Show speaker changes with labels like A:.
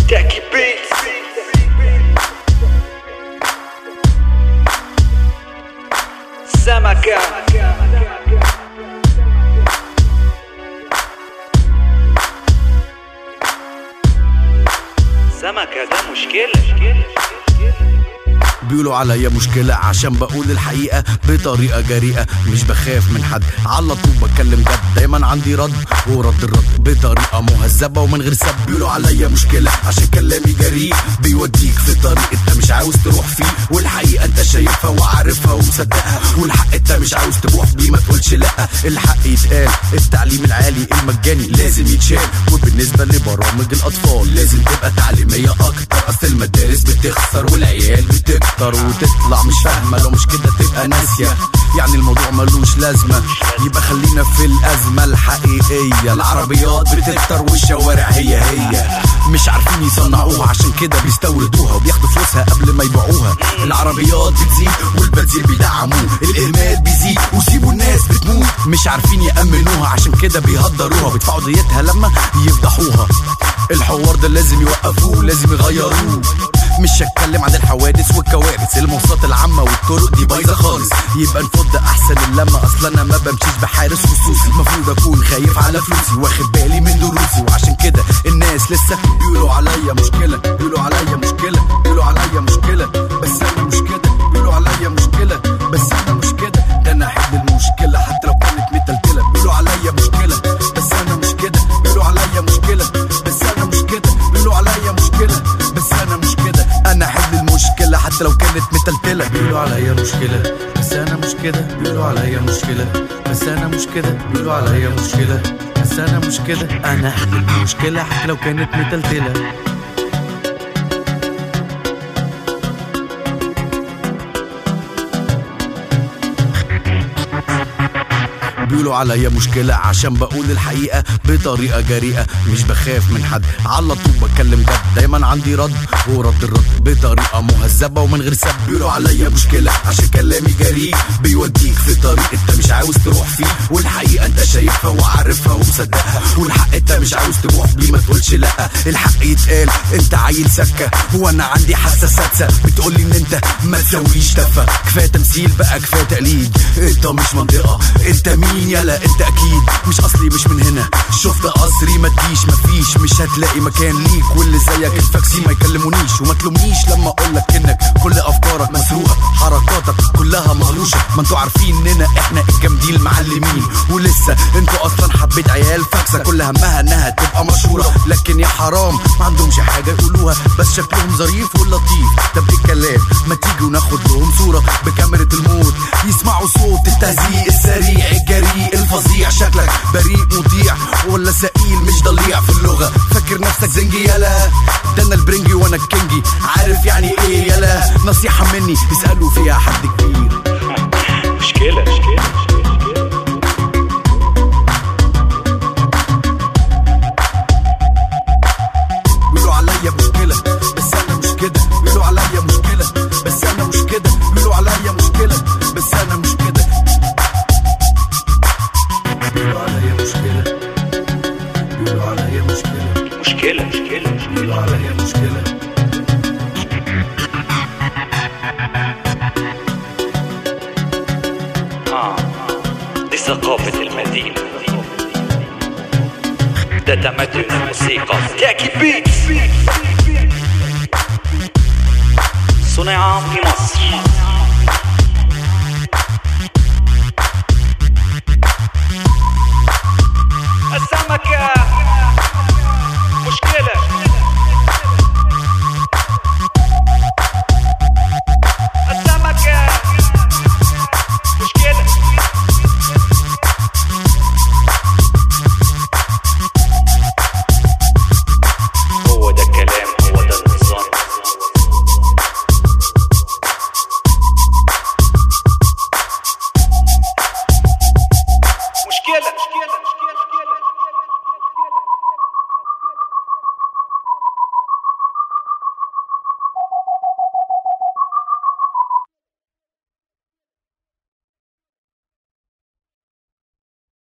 A: تحكي بيت سمكة سمكة ده مشكلة
B: بيقولوا عليا مشكلة عشان بقول الحقيقة بطريقة جريئة مش بخاف من حد على طول بتكلم جد دايما عندي رد ورد الرد بطريقة مهذبة ومن غير سب بيقولوا عليا مشكلة عشان كلامي جريء بيوديك في طريق انت مش عاوز تروح فيه والحقيقة انت شايفها وعارفها ومصدقها والحق انت مش عاوز تبوح بيه ما تقولش لا الحق يتقال التعليم العالي المجاني لازم يتشال وبالنسبة لبرامج الأطفال لازم تبقى تعليمية أكتر أصل المدارس بتخسر والعيال بتكتر وتطلع مش فاهمة لو مش كده تبقى ناسية يعني الموضوع ملوش لازمة يبقى خلينا في الأزمة الحقيقية العربيات بتكتر والشوارع هي هي مش عارفين يصنعوها عشان كده بيستوردوها وبياخدوا فلوسها قبل ما يبيعوها العربيات بتزيد والبنزين بيدعموه الإهمال بيزيد وسيبوا الناس بتموت مش عارفين يأمنوها عشان كده بيهدروها بيدفعوا ديتها لما يفضحوها الحوار ده لازم يوقفوه لازم يغيروه مش هتكلم عن الحوادث والكوارث المواصلات العامة والطرق دي بايظة خالص يبقى نفض احسن اللمة اصلا انا ما بمشيش بحارس خصوصي المفروض اكون خايف على فلوسي واخد بالي من دروسي وعشان كده الناس لسه بيقولوا عليا مشكلة بيقولوا عليا مشكلة بيقولوا عليا مشكلة بس انا مش كده بيقولوا عليا مشكلة بس انا مش كده ده انا احل المشكلة حتى لو كانت متلتلة بيقولوا عليا مشكلة بس انا مش كده بيقولوا عليا مشكلة بس انا مش كده بيقولوا عليا مشكلة بس انا مش كده انا احل المشكلة حتى لو كانت متلتلة بيقولوا عليا مشكلة بس انا مش كده بيقولوا عليا مشكلة بس انا مش كده بيقولوا عليا مشكلة بس انا مش كده انا احل المشكلة حتى لو كانت متلتلة بيقولوا عليا مشكلة عشان بقول الحقيقة بطريقة جريئة مش بخاف من حد على طول بتكلم جد دايما عندي رد ورد الرد بطريقة مهذبة ومن غير سب بيقولوا عليا مشكلة عشان كلامي جريء بيوديك في طريق انت مش عاوز تروح فيه والحقيقة انت شايفها وعارفها ومصدقها والحق انت مش عاوز تروح بيه ما تقولش لا الحق يتقال انت عيل سكة هو انا عندي حساسات بتقولي ان انت ما تسويش تفة كفاية تمثيل بقى كفاية تقليد انت مش منطقة انت مين يلا انت اكيد مش اصلي مش من هنا شفت قصري ما تجيش مفيش مش هتلاقي مكان ليك واللي زيك الفاكسين ما يكلمونيش وما تلومنيش لما اقولك انك كل افكارك مسروقه حركاتك كلها مغلوشه ما انتوا عارفين اننا احنا الجامدين المعلمين ولسه انتوا اصلا حبيت عيال فاكسه كل همها انها تبقى مشهوره لكن يا حرام ما عندهمش حاجه يقولوها بس شكلهم ظريف ولطيف طب ايه الكلام ما تيجي وناخد لهم صوره بكاميرا الموت يسمعوا صوت التهزيق السريع الجريء الفظيع شكلك بريء مطيع ولا سئيل مش ضليع في اللغه فاكر نفسك زنجي يلا ده انا البرنجي وانا الكينجي عارف يعني ايه يلا نصيحه مني اسالوا فيها حد كبير
A: مشكلة مشكلة
B: بيقولوا عليا مشكلة بس أنا مش كده بيقولوا عليا مشكلة بس أنا مش كده بيقولوا عليا مشكلة بس أنا مش كده بيقولوا عليا مشكلة بيقولوا عليا مشكلة
A: مشكلة مشكلة
B: بيقولوا عليا مشكلة
A: آه. دي ثقافة المدينة ده تمدن الموسيقى تاكي بيت صنع في مصر